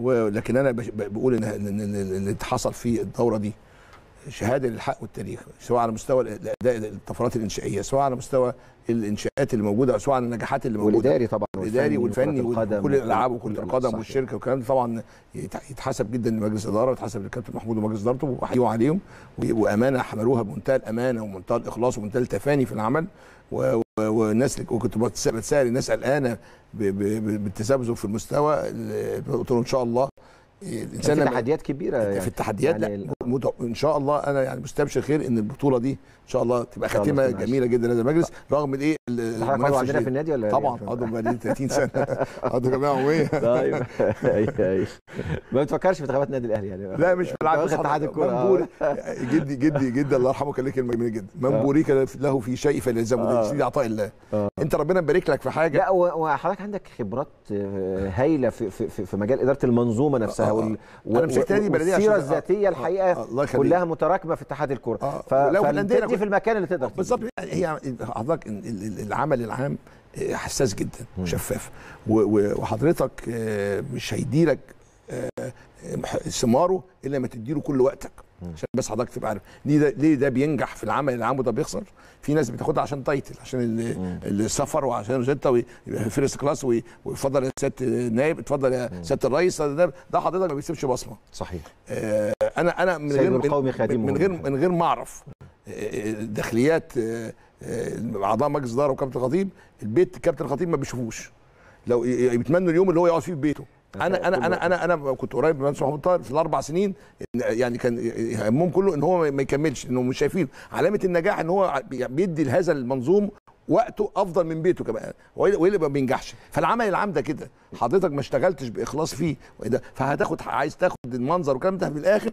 ولكن انا بش- بقول ان إن- إن اللي حصل في الدوره دي شهاده للحق والتاريخ سواء على مستوى الاداء الطفرات الانشائيه سواء على مستوى الانشاءات اللي موجوده سواء على النجاحات اللي موجوده والاداري طبعا الاداري والفني وكرة القدم وكل الالعاب وكره وكل- القدم صحيح. والشركه والكلام ده طبعا يت- يتحسب جدا لمجلس الاداره ويتحسب للكابتن محمود ومجلس ادارته وحقيقوا عليهم و- وامانه حملوها بمنتهى الامانه ومنتهى الاخلاص ومنتهى التفاني في العمل و- و- والناس وكنت بتس- بتسال الناس قلقانه ب- ب- ب- بالتذبذب في المستوى ال- قلت له ان شاء الله الانسان في لما- تحديات كبيره يعني في التحديات يعني لا مت- ان شاء الله انا يعني مستبشر خير ان البطوله دي ان شاء الله تبقى شاء الله خاتمه تكون جميله جدا لهذا المجلس رغم الايه ال- حضرتك عضو المنافسة عندنا في الشديدة. النادي ولا طبعا عضو بقالي 30 سنه عضو جمعيه عموميه طيب ايوه ايوه ما بتفكرش في انتخابات النادي الاهلي يعني لا مش بلعب واخد اتحاد الكوره منبوري جدي جدي جدي الله يرحمه كان ليه كلمه جميله جدا من بوريك له في شيء فليلزمه آه. ده سيدي عطاء الله آه. انت ربنا مبارك لك في حاجه لا و- وحضرتك عندك خبرات آه، هايله في في في في مجال اداره المنظومه نفسها آه. وال أنا مسكت نادي بلدية والسيره عشان- الذاتيه آه. الحقيقه آه. الله يخليك. كلها متراكمه في اتحاد الكوره آه. ف... ولو في الأندية أنا فبتدي كنت- في المكان اللي تقدر تدي. بالظبط هي حضرتك ال- ال- العمل العام آه، حساس جدا وشفاف و- و- وحضرتك آه، مش هيديلك آه، آه، ثماره الا لما تديله كل وقتك عشان بس حضرتك تبقى عارف ليه ده ليه ده بينجح في العمل العام وده بيخسر في ناس بتاخدها عشان تايتل عشان ال- السفر وعشان روزيتا ويبقى فيرست كلاس وي- ويفضل يا سياده النائب اتفضل يا سياده الرئيس ده ده حضرتك ما بيسيبش بصمه صحيح آه، انا انا من سيد غير القومي من, خادمه. من غير من غير ما اعرف آه، داخليات آه، آه، اعضاء مجلس الاداره وكابتن الخطيب البيت كابتن الخطيب ما بيشوفوش لو ي- بيتمنوا اليوم اللي هو يقعد فيه في بيته انا انا انا انا انا كنت قريب من المهندس محمود طاهر في الاربع سنين إن- يعني كان همهم كله ان هو ما يكملش انه مش شايفين علامه النجاح ان هو بي- بيدي لهذا المنظوم وقته افضل من بيته كمان هو إيه اللي ما بينجحش فالعمل العام ده كده حضرتك ما اشتغلتش باخلاص فيه وده فهتاخد عايز تاخد المنظر والكلام ده في الاخر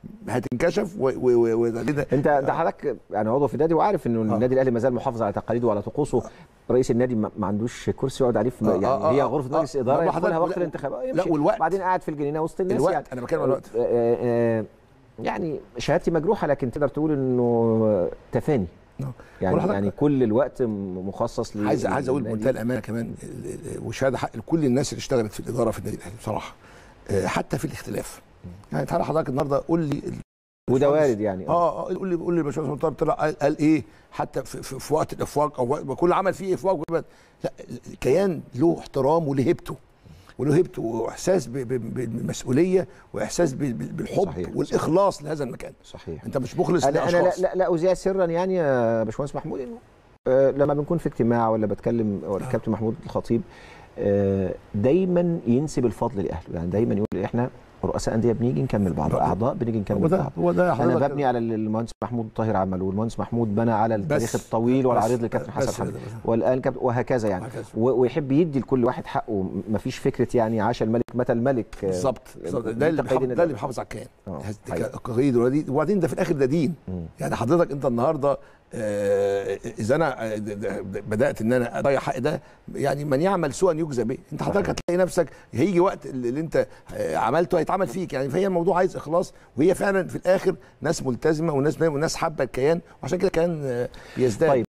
هتنكشف و- و- و- وده كده انت انت حضرتك يعني عضو في النادي وعارف انه آه. النادي الاهلي ما زال محافظ على تقاليده وعلى طقوسه رئيس النادي ما ما عندوش كرسي يقعد عليه في آه، يعني آه، هي آه، غرفه آه. مجلس اداره ما هو يدخلها حضرتك- وقت لا، الانتخابات لا، يمشي. والوقت. بعدين قاعد في الجنينه وسط الناس الوقت، يعني أنا بتكلم عن الوقت. آه، آه، آه، يعني شهادتي مجروحه لكن تقدر تقول انه تفاني آه. يعني وحضرتك- يعني كل الوقت م- مخصص ل عايز عايز اقول للنادي. بمنتهى الامانه كمان ال- ال- وشهاده حق لكل الناس اللي اشتغلت في الاداره في النادي الاهلي بصراحه آه، حتى في الاختلاف يعني تعالى حضرتك النهارده قول لي ال- وده الباشمهندس- وارد يعني اه اه قول لي قول لي الباشمهندس مطار طلع قال, قال ايه حتى في, في, في وقت الافواج او وقت- كل عمل فيه افواج وكل- لا الكيان له احترام وله هيبته وله هيبته واحساس ب- ب- بالمسؤوليه واحساس ب- ب- بالحب صحيح، والاخلاص لهذا المكان صحيح انت مش مخلص انا انا لا لاشخاص لا, لا اذيع سرا يعني يا باشمهندس محمود انه آه، لما بنكون في اجتماع ولا بتكلم ولا الكابتن محمود الخطيب آه، دايما ينسب الفضل لاهله يعني دايما يقول احنا رؤساء انديه بنيجي نكمل بعض طبعا. اعضاء بنيجي هو نكمل ده بعض هو ده انا حضرتك- ببني على اللي المهندس محمود طاهر عمله والمهندس محمود بنى على التاريخ الطويل والعريض للكابتن بس حسن حمدي كده، بس. والان كابتن وهكذا يعني وهكذا. و- ويحب يدي لكل واحد حقه مفيش فكره يعني عاش الملك متى الملك آه، بالظبط بالظبط. ده اللي تقييد بيحافظ النادي. ده اللي بيحافظ على الكيان آه، هز- حقيقي. القيد والدي- وبعدين ده في الاخر ده دين يعني حضرتك انت النهارده آه، اذا انا آه، د- د- بدات ان انا اضيع حق ده يعني من يعمل سوءا يجزى به انت حضرتك هتلاقي نفسك هيجي وقت اللي اللي انت آه، عملته هيتعمل فيك يعني فهي الموضوع عايز اخلاص وهي فعلا في الاخر ناس ملتزمه وناس وناس حابه الكيان وعشان كده الكيان آه، بيزداد طيب